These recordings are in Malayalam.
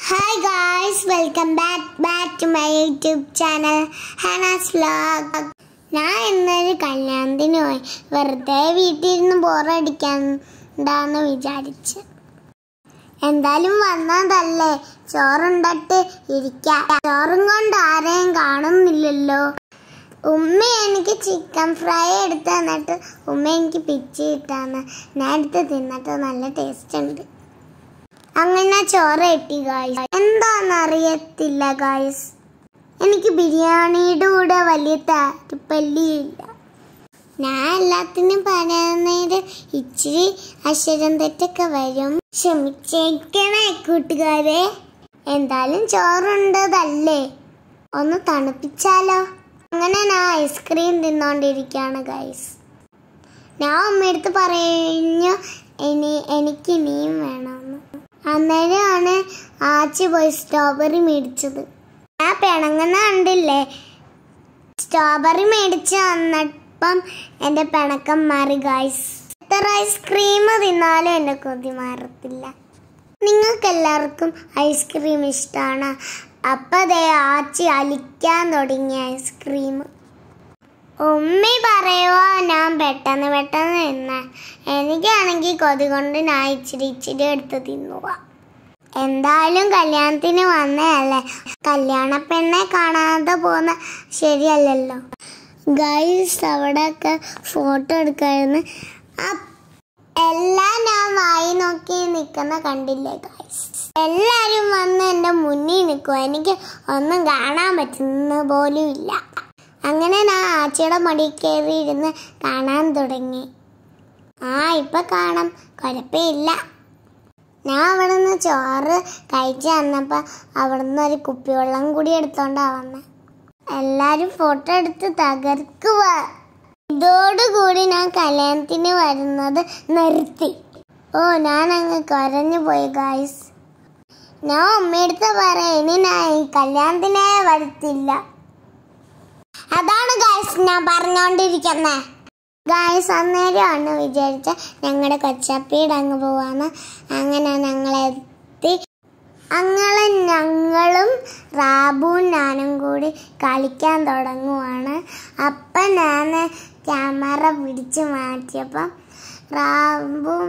hi guys welcome back back to my YouTube channel Hana's vlog ഞാൻ ഇന്നൊരു കല്യാണത്തിന് പോയി വെറുതെ വീട്ടിലിരുന്ന് ബോറടിക്കണ്ടെന്ന് വിചാരിച്ച് എന്തായാലും വന്നതല്ലേ ചോറുണ്ടിട്ട് ഇരിക്കാം ചോറും കൊണ്ട് ആരെയും കാണുന്നില്ലല്ലോ ഉമ്മ എനിക്ക് ചിക്കൻ ഫ്രൈ എടുത്ത് തന്നിട്ട് ഉമ്മ എനിക്ക് പിച്ചി ഇട്ടാന്ന് ഞാൻ എടുത്ത് തിന്നിട്ട് നല്ല ടേസ്റ്റ് ഉണ്ട് അങ്ങനെ ചോറ് കിട്ടി ഗായ്സ് എന്താന്ന് അറിയത്തില്ല ഗായ്സ് എനിക്ക് ബിരിയാണിയുടെ കൂടെ വലിയ താല്പര്യമില്ല ഞാൻ എല്ലാത്തിനും പറയുന്നത് ഇച്ചിരി അക്ഷരം തെറ്റൊക്കെ വരും ക്ഷമിച്ചേക്കണേ കൂട്ടുകാരെ എന്തായാലും ചോറുണ്ടതല്ലേ ഒന്ന് തണുപ്പിച്ചാലോ അങ്ങനെ ഞാൻ ഐസ്ക്രീം തിന്നോണ്ടിരിക്കുകയാണ് ഗൈസ് ഞാൻ അമ്മയടുത്ത് പറഞ്ഞു ഇനി എനിക്ക് ഇനിയും വേണമെന്ന് അന്നേരമാണ് ആച്ചി പോയി സ്ട്രോബെറി മേടിച്ചത് ഞാൻ പിണങ്ങുന്ന കണ്ടില്ലേ സ്ട്രോബെറി മേടിച്ച് വന്നപ്പം എൻ്റെ പിണക്കം മാറി ഗൈസ് എത്ര ഐസ്ക്രീം തിന്നാലും എൻ്റെ കൊതി മാറത്തില്ല നിങ്ങൾക്ക് എല്ലാവർക്കും ഐസ്ക്രീം ഇഷ്ടമാണ് അപ്പം ദേ ആച്ചി അലിക്കാൻ തുടങ്ങി ഐസ്ക്രീം ഉമ്മി പറയുവോ ഞാൻ പെട്ടെന്ന് പെട്ടെന്ന് തിന്ന എനിക്കാണെങ്കിൽ കൊതി കൊണ്ട് ഞാൻ ഇച്ചിരി ഇച്ചിരി എടുത്ത് തിന്നുക എന്തായാലും കല്യാണത്തിന് വന്നതല്ലേ കല്യാണ പെണ്ണെ കാണാതെ പോകുന്ന ശരിയല്ലല്ലോ ഗൈസ് അവിടെയൊക്കെ ഫോട്ടോ എടുക്കായിരുന്നു എല്ലാം ഞാൻ വായി നോക്കി നിൽക്കുന്ന കണ്ടില്ലേ ഗൈസ് എല്ലാരും വന്ന് എൻ്റെ മുന്നിൽ നിൽക്കുക എനിക്ക് ഒന്നും കാണാൻ പറ്റുന്ന പോലും ഇല്ല അങ്ങനെ ഞാൻ ആച്ചയുടെ മടി കയറി ഇരുന്ന് കാണാൻ തുടങ്ങി ആ ഇപ്പൊ കാണാം കുഴപ്പമില്ല ഞാൻ അവിടെ നിന്ന് ചോറ് കഴിച്ച് വന്നപ്പോൾ അവിടെ നിന്ന് ഒരു കുപ്പിവെള്ളം കൂടി എടുത്തോണ്ടാ വന്നെ എല്ലാരും ഫോട്ടോ എടുത്ത് തകർക്കുക ഇതോടുകൂടി ഞാൻ കല്യാണത്തിന് വരുന്നത് നിർത്തി ഓ ഞാൻ അങ്ങ് കരഞ്ഞു പോയി ഗായ്സ് ഞാൻ അമ്മയടുത്ത് പറയാം ഇനി ഞാൻ ഈ കല്യാണത്തിനെ വരുത്തില്ല അതാണ് ഗായ്സ് ഞാൻ പറഞ്ഞോണ്ടിരിക്കുന്നത് ഗായ്സ് അന്നേരമാണ് വിചാരിച്ച ഞങ്ങളുടെ കൊച്ചപ്പീട് അങ്ങ് പോവാന്ന് അങ്ങനെ ഞങ്ങളെത്തി അങ്ങനെ ഞങ്ങളും റാബുവും ഞാനും കൂടി കളിക്കാൻ തുടങ്ങുവാണ് അപ്പം ഞാൻ ക്യാമറ പിടിച്ച് മാറ്റിയപ്പം റാബും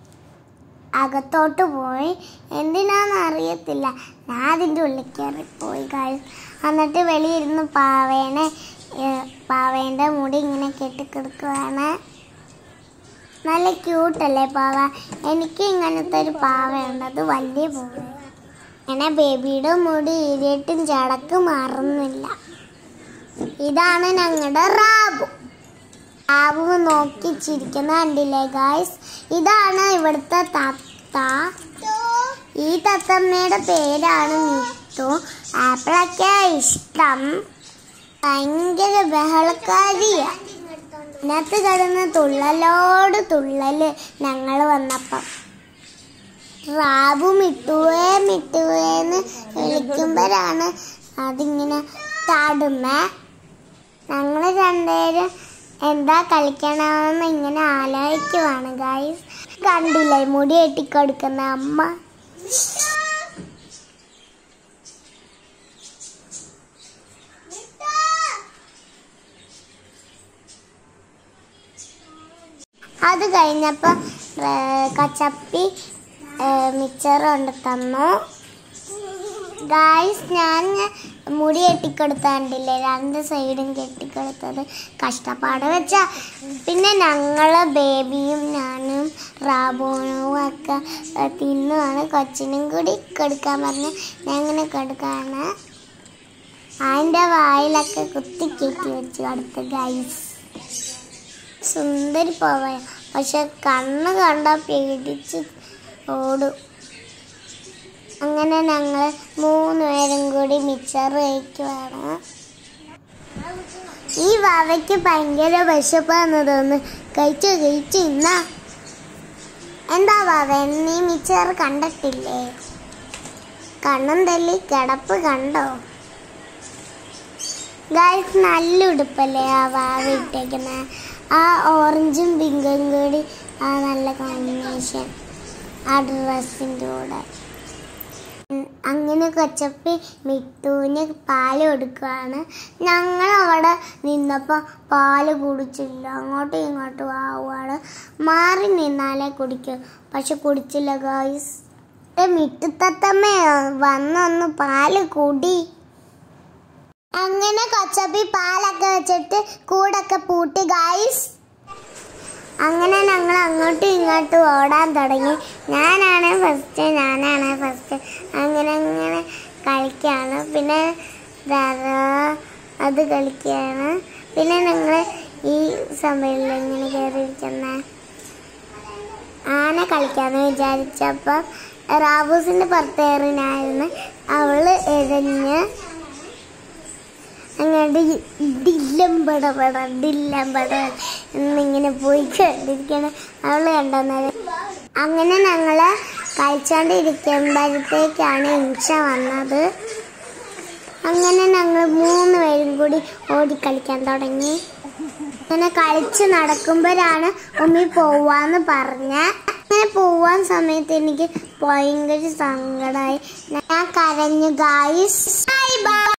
അകത്തോട്ട് പോയി എന്തിനാന്ന് അറിയത്തില്ല ഞാൻ അതിൻ്റെ ഉള്ളിൽ കയറി പോയി കാര്യം എന്നിട്ട് വെളിയിരുന്ന് പാവേനെ ഏഹ്, പാവേൻ്റെ മുടി ഇങ്ങനെ കെട്ടിക്കിടക്കുകയാണ് നല്ല ക്യൂട്ടല്ലേ പാവ എനിക്ക് ഇങ്ങനത്തെ ഒരു പാവയുണ്ട് അത് വലിയ പാവ അങ്ങനെ ബേബിയുടെ മുടി ഇരിയിട്ടും ചടക്ക് മാറുന്നില്ല ഇതാണ് ഞങ്ങളുടെ റാബു റാബു നോക്കി ചിരിക്കുന്ന കണ്ടില്ലേ ഗായ്സ് ഇതാണ് ഇവിടുത്തെ തത്ത ഈ തത്തമ്മയുടെ പേരാണ് മിത്തു ആപ്പിളൊക്കെ ഇഷ്ടം ഭയങ്കര ബഹളക്കാരിയാ ഇതിനകത്ത് കിടന്ന് തുള്ളലോട് തുള്ളല് ഞങ്ങൾ വന്നപ്പം റാബു മിട്ടുവേ മിട്ടുവേന്ന് വിളിക്കുമ്പോഴാണ് അതിങ്ങനെ താടുമേ ഞങ്ങൾ രണ്ടുപേരും എന്താ കളിക്കണമെന്ന് ഇങ്ങനെ ആലോചിക്കുവാണ് ഗായ്സ് കണ്ടില്ലേ മുടി കെട്ടിക്കൊടുക്കുന്ന അമ്മ അത് കഴിഞ്ഞപ്പോൾ കച്ചപ്പി മിച്ചർ കൊണ്ട് തന്നു ഗായ്സ് ഞാൻ മുടി കെട്ടിക്കൊടുത്താണ്ടില്ലേ രണ്ട് സൈഡും കെട്ടിക്കൊടുത്തത് കഷ്ടപ്പാട് വെച്ച പിന്നെ ഞങ്ങൾ ബേബിയും ഞാനും റാബോണും ഒക്കെ തിന്നുവാണ് കൊച്ചിനും കൂടി കൊടുക്കാൻ പറഞ്ഞ് ഞാൻ ഇങ്ങനെ കൊടുക്കാണ് അതിൻ്റെ വായിലൊക്കെ കുത്തി കയറ്റി വെച്ച് കൊടുത്ത് ഗൈസ് സുന്ദരി പോവ പക്ഷെ കണ്ണ് കണ്ട പേടിച്ച് ഓടും അങ്ങനെ ഞങ്ങൾ മൂന്ന് പേരും കൂടി മിച്ചർ കഴിക്കുവാണ് ഈ വാവയ്ക്ക് ഭയങ്കര വിശപ്പാന്ന് തോന്നുന്നു കഴിച്ചു കഴിച്ചു ഇന്നാ എന്താ വാവ നീ മിച്ചർ കണ്ടിട്ടില്ലേ കണ്ണും തല്ലി കിടപ്പ് കണ്ടോ ഗായ്സ് നല്ല ഉടുപ്പല്ലേ ആ വാവ ഇട്ടേക്കുന്ന ആ ഓറഞ്ചും പിങ്കും കൂടി ആ നല്ല കോമ്പിനേഷൻ ആ ഡ്രസ്സിൻ്റെ കൂടെ ഉം, അങ്ങനെ കൊച്ചപ്പി മിട്ടുവിന് പാല് കൊടുക്കുകയാണ് ഞങ്ങൾ അവിടെ നിന്നപ്പോൾ പാല് കുടിച്ചില്ല അങ്ങോട്ടും ഇങ്ങോട്ടും ആവുകയാണ് മാറി നിന്നാലേ കുടിക്കും പക്ഷെ കുടിച്ചില്ല ഗായ്സ് മിട്ടുത്തത്തമ്മ വന്നൊന്ന് പാല് കൂടി അങ്ങനെ കൊച്ചപ്പി പാലൊക്കെ വെച്ചിട്ട് കൂടൊക്കെ പൂട്ടി ഗായ്സ് അങ്ങനെ ഞങ്ങൾ അങ്ങോട്ടും ഇങ്ങോട്ടും ഓടാൻ തുടങ്ങി ഞാനാണ് ഫസ്റ്റ് ഞാനാണ് ഫസ്റ്റ് അങ്ങനെ അങ്ങനെ കളിക്കുകയാണ് പിന്നെ ദറ അത് കളിക്കുകയാണ് പിന്നെ ഞങ്ങൾ ഈ സമയത്തിൽ ഇങ്ങനെ കയറിയിരിക്കുന്ന ആന കളിക്കാന്ന് വിചാരിച്ചപ്പോൾ റാബൂസിന്റെ പുറത്തേറിനായിരുന്നു അവള് എഴഞ്ഞ് അങ്ങോട്ട് ഡില്ലം പട പട ഡില്ലം പട എന്നിങ്ങനെ പോയി കണ്ടിരിക്കണം അവള് കണ്ടെന്നത് അങ്ങനെ ഞങ്ങള് കളിച്ചോണ്ടിരിക്കുമ്പോഴത്തേക്കാണ് ഇൻഷ വന്നത് അങ്ങനെ ഞങ്ങൾ മൂന്ന് പേരും കൂടി ഓടിക്കളിക്കാൻ തുടങ്ങി അങ്ങനെ കളിച്ച് നടക്കുമ്പോഴാണ് ഉമ്മി പോവാന്ന് പറഞ്ഞ അങ്ങനെ പോവാൻ സമയത്ത് എനിക്ക് ഭയങ്കര സങ്കടമായി ഞാൻ കരഞ്ഞു ഗായ്സ് ബൈ ബൈ